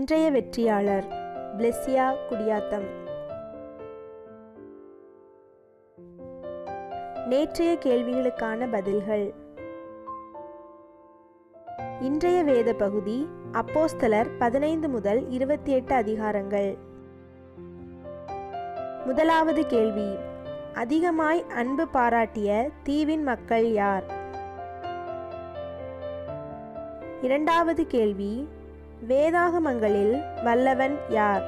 இன்றைய வெற்றியாளர் பிளெஸ்ஸியா குடியாத்தம் நேற்றைய கேள்விகளுக்கான பதில்கள் இன்றைய வேத பகுதி அப்போஸ்தலர் பதினைந்து முதல் இருபத்தி எட்டு அதிகாரங்கள் முதலாவது கேள்வி அதிகமாய் அன்பு பாராட்டிய தீவின் மக்கள் யார் இரண்டாவது கேள்வி வேதாகமங்களில் வல்லவன் யார்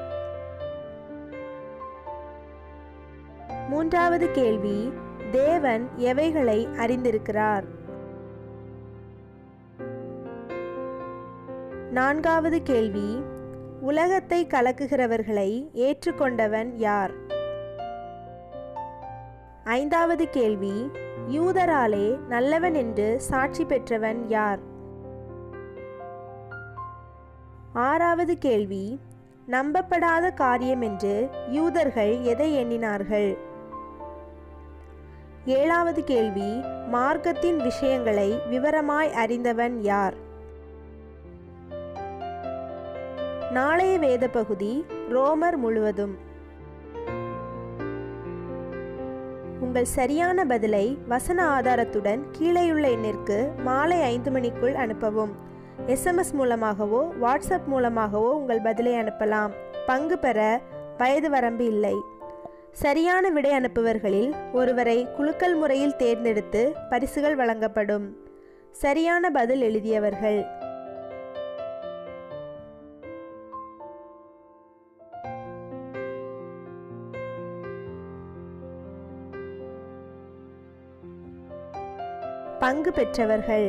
மூன்றாவது கேள்வி தேவன் எவைகளை அறிந்திருக்கிறார் நான்காவது கேள்வி உலகத்தை கலக்குகிறவர்களை ஏற்றுக்கொண்டவன் யார் ஐந்தாவது கேள்வி யூதராலே நல்லவன் என்று சாட்சி பெற்றவன் யார் ஆறாவது கேள்வி நம்பப்படாத காரியம் என்று யூதர்கள் எதை எண்ணினார்கள் ஏழாவது கேள்வி மார்க்கத்தின் விஷயங்களை விவரமாய் அறிந்தவன் யார் நாளைய வேத பகுதி ரோமர் முழுவதும் உங்கள் சரியான பதிலை வசன ஆதாரத்துடன் கீழேயுள்ள எண்ணிற்கு மாலை ஐந்து மணிக்குள் அனுப்பவும் எஸ்எம்எஸ் மூலமாகவோ வாட்ஸ்அப் மூலமாகவோ உங்கள் பதிலை அனுப்பலாம் பங்கு பெற வயது வரம்பு இல்லை சரியான விடை அனுப்புவர்களில் ஒருவரை குலுக்கல் முறையில் தேர்ந்தெடுத்து பரிசுகள் வழங்கப்படும் சரியான பதில் எழுதியவர்கள் பங்கு பெற்றவர்கள்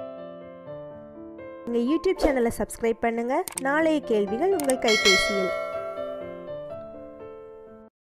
எங்கள் யூடியூப் சேனலை சப்ஸ்கிரைப் பண்ணுங்கள் நாளைய கேள்விகள் உங்கள் கைபேசியில்